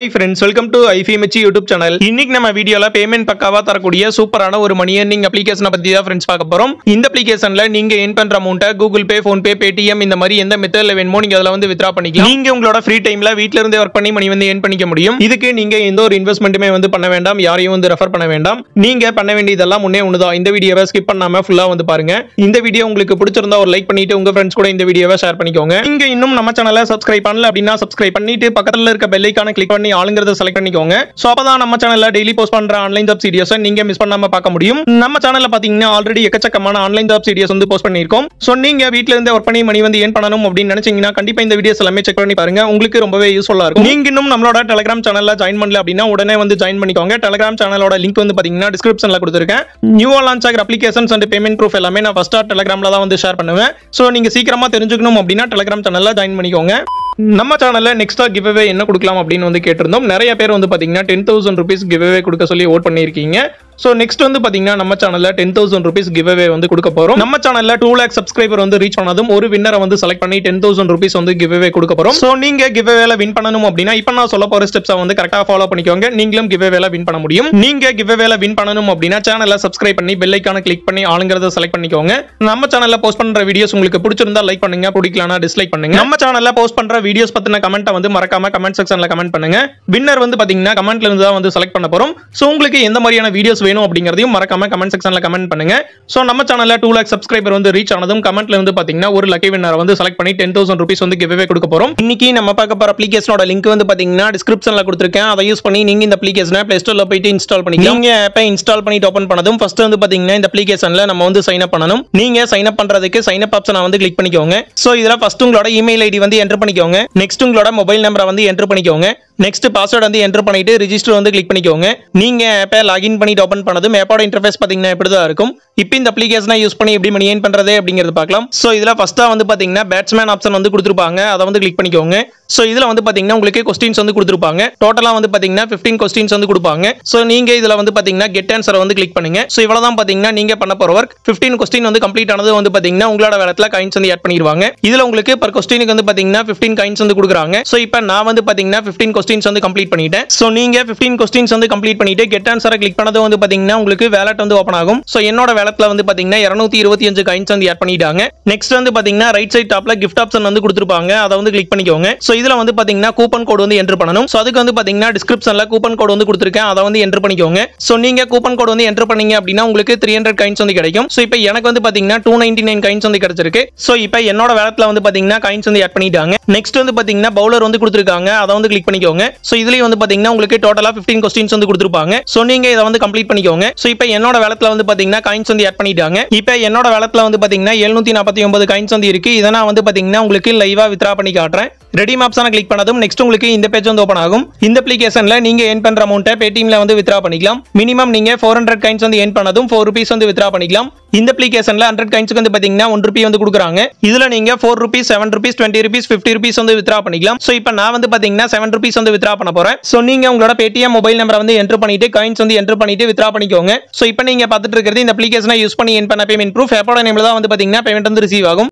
friends welcome to IFMH YouTube channel இன்னைக்கு நம்ம வீடியோல பேமெண்ட் பக்காவா தரக்கூடிய சூப்பரான ஒரு மணி earning அப்ளிகேஷனை பத்தி தான் ஃப்ரெண்ட்ஸ் பார்க்க போறோம் இந்த அப்ளிகேஷன்ல நீங்க ஏர்ன் பண்ற அமௌண்ட்டை Google pay phone pay Paytm இந்த மாதிரி எந்த மெத்தட்ல வேணுமோ நீங்க அதில் வந்து வித்ரா பண்ணிக்கலாம் நீங்க உங்களோட ஃப்ரீ டைம்ல வீட்ல இருந்தே ஒர்க் பண்ணி மணி வந்து ஏர்ன் பண்ணிக்க முடியும் இதுக்கு நீங்க எந்த ஒரு இன்வெஸ்ட்மெண்ட்டுமே வந்து பண்ண வேண்டாம் யாரையும் வந்து ரெஃபர் பண்ண வேண்டாம் நீங்க பண்ண வேண்டியதெல்லாம் முன்னே ஒண்ணுதான் இந்த வீடியோவை ஸ்கிப் பண்ணாம ஃபுல்லா வந்து பாருங்க இந்த வீடியோ உங்களுக்கு பிடிச்சிருந்தா ஒரு லைக் பண்ணிட்டு உங்க ஃப்ரெண்ட்ஸ் கூட இந்த வீடியோவை ஷேர் பண்ணிக்கோங்க நீங்க இன்னும் நம்ம சேனலை சப்ஸ்கிரைப் பண்ணல அப்படின்னா சப்ஸ்கிரைப் பண்ணிட்டு பக்கத்துல இருக்க பெல் ஐக்கான கிளிக் பண்ணி ஆளுங்கிறத செலக்ட் பண்ணிக்கோங்க சோ அப்பதான் நம்ம சேனல்ல டெய்லி போஸ்ட் பண்ற ஆன்லைன் ஜாப் சீரியஸை நீங்க மிஸ் பண்ணாம பார்க்க முடியும் நம்ம சேனல்ல பாத்தீங்கன்னா ஆல்ரெடி எக்கச்சக்கமான ஆன்லைன் ஜாப் சீரியஸ் வந்து போஸ்ட் பண்ணியிருக்கோம் சோ நீங்க வீட்ல இருந்தே ஒர்க் பண்ணி மணி வந்து ஏன் பண்ணணும் அப்படின்னு நினைச்சீங்கன்னா கண்டிப்பா இந்த வீடியோஸ் எல்லாமே செக் பண்ணி பாருங்க உங்களுக்கு ரொம்பவே யூஸ்ஃபுல்லா இருக்கும் நீங்க இன்னும் நம்மளோட டெலிகிராம் சேனல்ல ஜாயின் பண்ணல அப்படின்னா உடனே வந்து ஜாயின் பண்ணிக்கோங்க டெலிகிராம் சேனலோட லிங்க் வந்து பாத்தீங்கன்னா டிஸ்கிரிப்ஷன்ல கொடுத்துருக்கேன் நியூவா லான்ச் ஆகிற அப்ளிகேஷன்ஸ் அண்ட் பேமெண்ட் ப்ரூஃப் எல்லாமே நான் ஃபர்ஸ்டா டெலிகிராம்ல தான் வந்து ஷேர் பண்ணுவேன் சோ நீங்க சீக்கிரமா தெரிஞ்சுக்கணும் அப்படின்னா டெலிகிராம் சேனல்ல ஜாயின் பண்ணிக்கோங்க நம்ம சேனல்ல நெக்ஸ்டா கிவ் என்ன கொடுக்கலாம் அப்படின்னு வந்து கேட்டிருந்தோம் நிறைய பேர் வந்து பாத்தீங்கன்னா டென் தௌசண்ட் ருபீஸ் கிவ் கொடுக்க சொல்லி ஓட் பண்ணியிருக்கீங்க ஸோ நெக்ஸ்ட் வந்து பாத்தீங்கன்னா நம்ம சேனல்ல டென் தௌசண்ட் ருபீஸ் கிவ் வந்து கொடுக்க போறோம் நம்ம சேனல்ல டூ லேக் சப்ஸ்கிரைபர் வந்து ரீச் பண்ணதும் ஒரு வின்னரை வந்து செலக்ட் பண்ணி டென் தௌசண்ட் ருபீஸ் வந்து கிவ் கொடுக்க போறோம் ஸோ நீங்க கிவ் வின் பண்ணணும் அப்படின்னா இப்போ நான் சொல்ல போற ஸ்டெப்ஸை வந்து கரெக்டா ஃபாலோ பண்ணிக்கோங்க நீங்களும் கிவ் வின் பண்ண முடியும் நீங்க கிவ் வின் பண்ணணும் அப்படின்னா சேனலை சப்ஸ்கிரைப் பண்ணி பெல் ஐக்கான கிளிக் பண்ணி ஆளுங்கிறத செலக்ட் பண்ணிக்கோங்க நம்ம சேனல்ல போஸ்ட் பண்ற வீடியோஸ் உங்களுக்கு பிடிச்சிருந்தா லைக் பண்ணுங்க பிடிக்கலனா டிஸ்லைக் பண்ணுங்க நம்ம சேனல்ல போஸ்ட் பண்ற வீடியோஸ் பத்தின கமெண்ட்டை வந்து மறக்காம கமெண்ட் செக்ஷன்ல கமெண்ட் பண்ணுங்க வின்னர் வந்து பாத்தீங்கன்னா கமெண்ட்ல இருந்து தான் வந்து செலக்ட் பண்ண போறோம் ஸோ உங்களுக்கு எந்த மாதிரியான வீடியோஸ் வேணும் அப்படிங்கறதையும் மறக்காம கமெண்ட் செக்ஷன்ல கமெண்ட் பண்ணுங்க ஸோ நம்ம சேனல்ல டூ லேக் சப்ஸ்கிரைபர் வந்து ரீச் ஆனதும் கமெண்ட்ல இருந்து பாத்தீங்கன்னா ஒரு லக்கி வின்னர் வந்து செலக்ட் பண்ணி டென் தௌசண்ட் ருபீஸ் வந்து கிவ்வே கொடுக்க போறோம் இன்னைக்கு நம்ம பார்க்க போற அப்ளிகேஷனோட லிங்க் வந்து பாத்தீங்கன்னா டிஸ்கிரிப்ஷன்ல கொடுத்துருக்கேன் அதை யூஸ் பண்ணி நீங்க இந்த அப்ளிகேஷனை பிளே ஸ்டோர்ல போயிட்டு இன்ஸ்டால் பண்ணிக்கலாம் நீங்க ஆப்பை இன்ஸ்டால் பண்ணிட்டு ஓப்பன் பண்ணதும் ஃபர்ஸ்ட் வந்து பாத்தீங்கன்னா இந்த அப்ளிகேஷன்ல நம்ம வந்து சைன் அப் பண்ணணும் நீங்க சைன் அப் பண்றதுக்கு சைன் அப் ஆப்ஷனை வந்து கிளிக் பண்ணிக்கோங்க ஸோ இதுல ஃபர்ஸ்ட் உங்களோட இமெயில் ஐடி வந்து என்டர் பண்ணிக்கோங்க நெக்ஸ்ட் உங்களோட மொபைல் நம்பரை வந்து என்டர் பண்ணிக்கோங்க நெக்ஸ்ட் பாஸ்வேர்டு வந்து என்டர் பண்ணிட்டு ரிஜிஸ்டர் வந்து கிளிக் பண்ணிக்கோங்க நீங்க ஆப்பை லாகின் பண்ணிட்டு ஓப்பன் பண்ணதும் ஆப்போட இன்டர்ஃபேஸ் பாத்தீங்கன்னா இப்படி தான் இருக்கும் இப்போ இந்த அப்ளிகேஷனை யூஸ் பண்ணி எப்படி மணி ஏன் பண்றது அப்படிங்கிறது பார்க்கலாம் ஸோ இதுல ஃபர்ஸ்டா வந்து பாத்தீங்கன்னா பேட்ஸ்மேன் ஆப்ஷன் வந்து கொடுத்துருப்பாங்க அதை வந்து கிளிக் பண்ணிக்கோங்க ஸோ இதுல வந்து பாத்தீங்கன்னா உங்களுக்கு கொஸ்டின்ஸ் வந்து கொடுத்துருப்பாங்க டோட்டலா வந்து பாத்தீங்கன்னா 15 கொஸ்டின்ஸ் வந்து கொடுப்பாங்க ஸோ நீங்க இதுல வந்து பாத்தீங்கன்னா கெட் ஆன்சரை வந்து கிளிக் பண்ணுங்க ஸோ இவ்வளவுதான் பாத்தீங்கன்னா நீங்க பண்ண போற ஒர்க் 15 கொஸ்டின் வந்து கம்ப்ளீட் ஆனது வந்து பாத்தீங்கன்னா உங்களோட வேலத்துல கைன்ஸ் வந்து ஆட் பண்ணிடுவாங்க இதுல உங்களுக்கு பர் கொஸ்டினுக்கு வந்து பாத்தீங்கன்னா 15 கைன்ஸ் வந்து கொடுக்குறாங்க ஸோ இப்போ நான் வந்து பாத்தீங்கன்னா 15 கொஸ்டின்ஸ் வந்து கம்ப்ளீட் பண்ணிட்டேன் ஸோ நீங்க 15 கொஸ்டின்ஸ் வந்து கம்ப்ளீட் பண்ணிட்டு கெட் ஆன்சரை கிளிக் பண்ணது வந்து பாத்தீங்கன்னா உங்களுக்கு வேலட் வந்து ஓப்பன் ஆகும் ஸோ என்னோட வேலட்ல வந்து பாத்தீங்கன்னா இருநூத்தி இருபத்தி அஞ்சு கைன்ஸ் வந்து ஆட் பண்ணிட்டாங்க நெக்ஸ்ட் வந்து பாத்தீங்கன்னா ரைட் சைட் டாப்ல கிஃப்ட் ஆப்ஷன் வந்து கொடுத்துருப்பாங்க அதை வந்து கிளிக் பண்ணிக்கோங்க ஸோ இதுல வந்து பாத்தீங்கன்னா கூப்பன் கோட் வந்து என்டர் பண்ணணும் ஸோ அதுக்கு வந்து பாத்தீங்கன்னா டிஸ்கிரிப்ஷன்ல கூப்பன் கோட் வந்து கொடுத்துருக்கேன் அதை வந்து என்டர் பண்ணிக்கோங்க ஸோ நீங்க கூப்பன் கோட் வந்து என்டர் பண்ணீங்க அப்படின்னா உங்களுக்கு த்ரீ ஹண்ட்ரட் கைன்ஸ் வந்து கிடைக்கும் ஸோ இப்போ எனக்கு வந்து பாத்தீங்கன்னா டூ நைன்டி நைன் கைன்ஸ் வந்து கிடைச்சிருக்கு ஸோ இப்போ என்னோட வேலட்ல வந்து பாத்தீங்கன்னா கைன்ஸ் வந்து ஆட் பண்ணிட்டாங்க நெக்ஸ்ட் வந்து பாத்தீங்கன்னா பவுலர் வந்து கொடுத்துருக்காங்க அதை வந்து கிளிக் பண்ணிக்கோங்க ஸோ இதுலயும் வந்து பாத்தீங்கன்னா உங்களுக்கு டோட்டலா 15 கொஸ்டின்ஸ் வந்து கொடுத்துருப்பாங்க ஸோ நீங்க இதை வந்து கம்ப்ளீட் பண்ணிக்கோங்க ஸோ இப்போ என்னோட வேலட்ல வந்து பாத்தீங்கன்னா கைன்ஸ் வந்து ஆட் பண்ணிட்டாங்க இப்போ என்னோட வேலட்ல வந்து பாத்தீங்கன்னா எழுநூத்தி நாற்பத்தி ஒன்பது கைன்ஸ் வந்து இருக்கு இதை நான் வந்து பாத்தீங்கன்னா உங்களுக்கு லைவா வித்ரா பண்ணி காட்டுறேன் ரெடி ஆப்ஷனை கிளிக் பண்ணதும் நெக்ஸ்ட் உங்களுக்கு இந்த பேஜ் வந்து ஓப்பன் ஆகும் இந்த அப்ளிகேஷன்ல நீங்க ஏன் பண்ற அமௌண்ட்டை பேடிஎம்ல வந்து வித்ரா பண்ணிக்கலாம் மினிமம் நீங்க ஃபோர் ஹண்ட்ரட் கைன்ஸ் வந்து ஏன் பண்ணதும் ஃபோர் ருபீஸ் வந்து வித்ரா பண்ணிக்கலாம் இந்த அப்ளிகேஷன்ல ஹண்ட்ரட் கைன்ஸ்க்கு வந்து பாத்தீங்கன்னா ஒன் ருபி வந்து கொடுக்குறாங்க இதுல நீங்க four rupees seven rupees twenty rupees fifty rupees வந்து வித்ரா பண்ணிக்கலாம் ஸோ இப்போ நான் வந்து பாத்தீங்கன்னா செவன் ருபீஸ் வந்து வித்ரா பண்ண போறேன் ஸோ நீங்க உங்களோட பேடிஎம் மொபைல் நம்பரை வந்து என்டர் பண்ணிட்டு காயின்ஸ் வந்து என்டர் பண்ணிட்டு வித்ரா பண்ணிக்கோங்க ஸோ இப்போ நீங்க பார்த்துட்டு இருக்கிறது இந்த அப்ளிகேஷனை யூஸ் பண்ணி என் பண்ண பேமெண்ட் ப்ரூஃப் எப்போட நேம்ல தான் வந்து பாத்தீங்கன்னா பேமெண்ட் வந்து ரிசீவ் ஆகும்